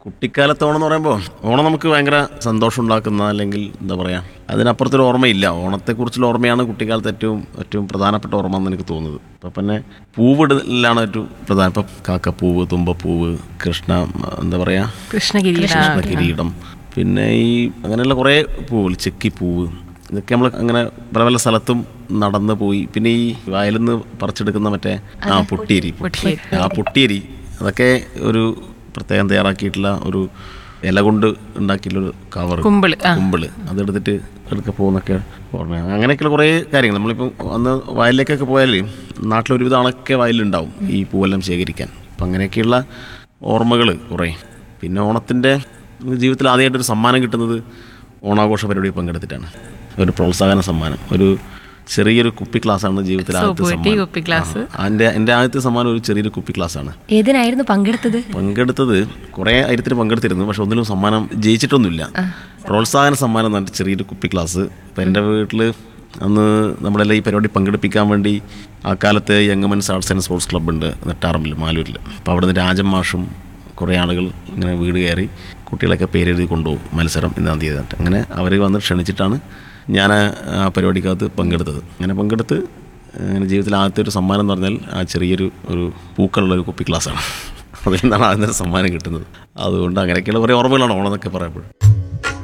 കുട്ടിക്കാലത്ത് ഓണം എന്ന് പറയുമ്പോൾ ഓണം നമുക്ക് ഭയങ്കര സന്തോഷം ഉണ്ടാക്കുന്ന അല്ലെങ്കിൽ എന്താ പറയുക അതിനപ്പുറത്തൊരു ഓർമ്മയില്ല ഓണത്തെക്കുറിച്ചുള്ള ഓർമ്മയാണ് കുട്ടിക്കാലത്ത് ഏറ്റവും ഏറ്റവും പ്രധാനപ്പെട്ട ഓർമ്മ എന്ന് എനിക്ക് തോന്നുന്നത് ഇപ്പം പിന്നെ പൂവിടലാണ് ഏറ്റവും പ്രധാന ഇപ്പം കാക്കപ്പൂവ് തുമ്പപ്പൂവ് കൃഷ്ണ എന്താ പറയുക കൃഷ്ണഗിരി കൃഷ്ണ കിരീടം പിന്നെ ഈ അങ്ങനെയുള്ള കുറേ പൂവുകൾ ചെക്കിപ്പൂവ് ഇതൊക്കെ നമ്മൾ അങ്ങനെ പല പല സ്ഥലത്തും നടന്ന് പോയി പിന്നെ ഈ വയലിൽ നിന്ന് പറിച്ചെടുക്കുന്ന മറ്റേ ആ പൊട്ടിയരി ആ പൊട്ടിയരി അതൊക്കെ ഒരു പ്രത്യേകം തയ്യാറാക്കിയിട്ടുള്ള ഒരു ഇല കൊണ്ട് ഉണ്ടാക്കിയിട്ടുള്ളൊരു കവർ കുമ്പിള് ആ കുമ്പിള് അതെടുത്തിട്ട് എടുക്ക പോകുന്നൊക്കെ ഓർമ്മ അങ്ങനെയൊക്കെയുള്ള കുറേ കാര്യങ്ങൾ നമ്മളിപ്പോൾ അന്ന് വയലിലേക്കൊക്കെ പോയാൽ നാട്ടിലൊരുവിധ ആളൊക്കെ വയലിലുണ്ടാവും ഈ പൂവെല്ലാം ശേഖരിക്കാൻ അപ്പം അങ്ങനെയൊക്കെയുള്ള ഓർമ്മകൾ കുറേ പിന്നെ ഓണത്തിൻ്റെ ജീവിതത്തിൽ ആദ്യമായിട്ടൊരു സമ്മാനം കിട്ടുന്നത് ഓണാഘോഷ പരിപാടിയിൽ പങ്കെടുത്തിട്ടാണ് ഒരു പ്രോത്സാഹന സമ്മാനം ഒരു ചെറിയൊരു കുപ്പി ക്ലാസ്സാണ് ജീവിതത്തിൽ ആദ്യത്തെ സോപ്പ് പെട്ടി, സമ്മാനം കുപ്പി ഗ്ലാസ്. ആ, എൻ്റെ എൻ്റെ ആദ്യത്തെ സമ്മാനം ഒരു ചെറിയൊരു കുപ്പി ക്ലാസ്സാണ് ഏതിനായിരുന്നു പങ്കെടുത്തത് പങ്കെടുത്തത് കുറേ കാര്യത്തിൽ പങ്കെടുത്തിരുന്നു പക്ഷെ ഒന്നിലും സമ്മാനം ജയിച്ചിട്ടൊന്നുമില്ല പ്രോത്സാഹന സമ്മാനം എന്ന് പറഞ്ഞിട്ട് ചെറിയൊരു കുപ്പി ക്ലാസ് ഇപ്പം എൻ്റെ വീട്ടിൽ അന്ന് നമ്മളെല്ലാം ഈ പരിപാടി പങ്കെടുപ്പിക്കാൻ വേണ്ടി ആ കാലത്ത് young men's arts and sports club ഉണ്ട് നെട്ടാറമ്പിൽ മാലൂരിൽ അപ്പോൾ അവിടെ നിന്ന് രാജൻ മാഷും കുറേ ആളുകൾ ഇങ്ങനെ വീട് കയറി കുട്ടികളൊക്കെ പേരെഴുതി കൊണ്ടുപോകും മത്സരം ഇന്നാം തീയതി ആയിട്ട്. അങ്ങനെ അവർ വന്ന് ക്ഷണിച്ചിട്ടാണ് ഞാൻ ആ പരിപാടിക്കകത്ത് പങ്കെടുത്തത് അങ്ങനെ പങ്കെടുത്ത് അങ്ങനെ ജീവിതത്തിൽ ആദ്യത്തെ ഒരു സമ്മാനം എന്ന് പറഞ്ഞാൽ ആ ചെറിയൊരു ഒരു പൂക്കളുള്ള ഒരു കുപ്പി ക്ലാസ്സാണ് അതിൽ നിന്നാണ് ആദ്യത്തെ സമ്മാനം കിട്ടുന്നത് അതുകൊണ്ട് അങ്ങനെയൊക്കെയുള്ള കുറേ ഓർമ്മകളാണ് ഓണം എന്നൊക്കെ പറയുമ്പോൾ